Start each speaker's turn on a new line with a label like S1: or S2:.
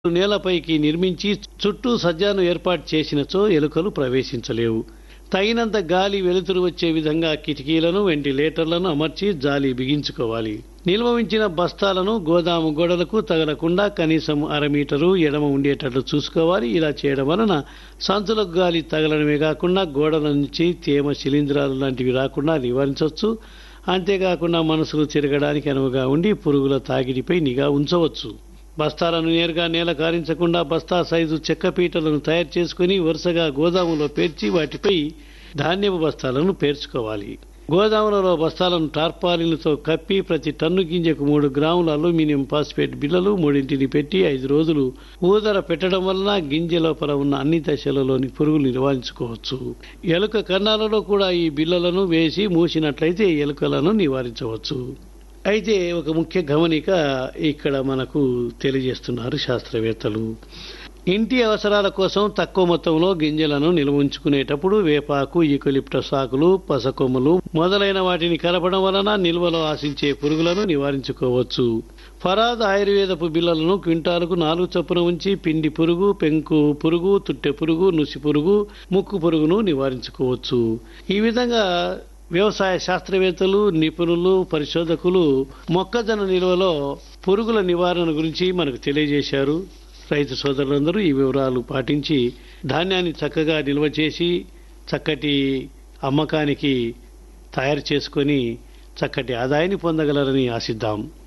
S1: నేలపైకి నిర్మించి చుట్టూ సజ్జాను ఏర్పాటు చేసినచో ఎలుకలు ప్రవేశించలేవు తగినంత గాలి వెలుతురు వచ్చే విధంగా కిటికీలను వెంటిలేటర్లను అమర్చి జాలి బిగించుకోవాలి నిల్వ ఉంచిన బస్తాలను గోదాము గోడలకు తగలకుండా కనీసం అర మీటరు ఎడమ ఉండేటట్లు చూసుకోవాలి ఇలా చేయడం వలన సంచులకు గాలి తగలడమే కాకుండా గోడల నుంచి తేమ శిలీంధ్రాలు లాంటివి రాకుండా నివారించవచ్చు అంతేకాకుండా మనసులు తిరగడానికి అనువుగా ఉండి పురుగుల తాకిడిపై నిఘా ఉంచవచ్చు బస్తాలను నేరుగా నేల కారించకుండా బస్తా సైజు చెక్క పీటలను తయారు చేసుకుని వరుసగా గోదాములో పేర్చి వాటిపై ధాన్యపు బస్తాలను పేర్చుకోవాలి గోదాములలో బస్తాలను టార్పాలిన్లతో కప్పి ప్రతి టన్ను గింజకు మూడు గ్రాముల అల్యూమినియం ఫాస్ఫేట్ బిళ్ళలు మూడింటిని పెట్టి ఐదు రోజులు ఊదర పెట్టడం వలన గింజ లోపల ఉన్న అన్ని దశలలోని పురుగులు నివారించుకోవచ్చు ఎలుక కన్నాలలో కూడా ఈ బిళ్ళలను వేసి మూసినట్లయితే ఎలుకలను నివారించవచ్చు అయితే ఒక ముఖ్య గమనిక ఇక్కడ మనకు తెలియజేస్తున్నారు శాస్త్రవేత్తలు ఇంటి అవసరాల కోసం తక్కువ మొత్తంలో గింజలను నిల్వ ఉంచుకునేటప్పుడు వేపాకు ఈకొలిప్టస్ ఆకులు పసకొమ్మలు మొదలైన వాటిని కలపడం వలన నిల్వలో ఆశించే పురుగులను నివారించుకోవచ్చు ఫరాద్ ఆయుర్వేదపు బిళ్ళలను క్వింటాలకు నాలుగు చొప్పున ఉంచి పిండి పురుగు పెంకు పురుగు తుట్టె పురుగు నుసి పురుగు ముక్కు పురుగును నివారించుకోవచ్చు ఈ విధంగా వ్యవసాయ శాస్త్రవేత్తలు నిపుణులు పరిశోధకులు మొక్కజొన్న నిల్వలో పురుగుల నివారణ గురించి మనకు తెలియజేశారు రైతు సోదరులందరూ ఈ వివరాలు పాటించి ధాన్యాన్ని చక్కగా నిల్వ చేసి చక్కటి అమ్మకానికి తయారు చేసుకొని చక్కటి ఆదాయాన్ని పొందగలరని ఆశిద్దాం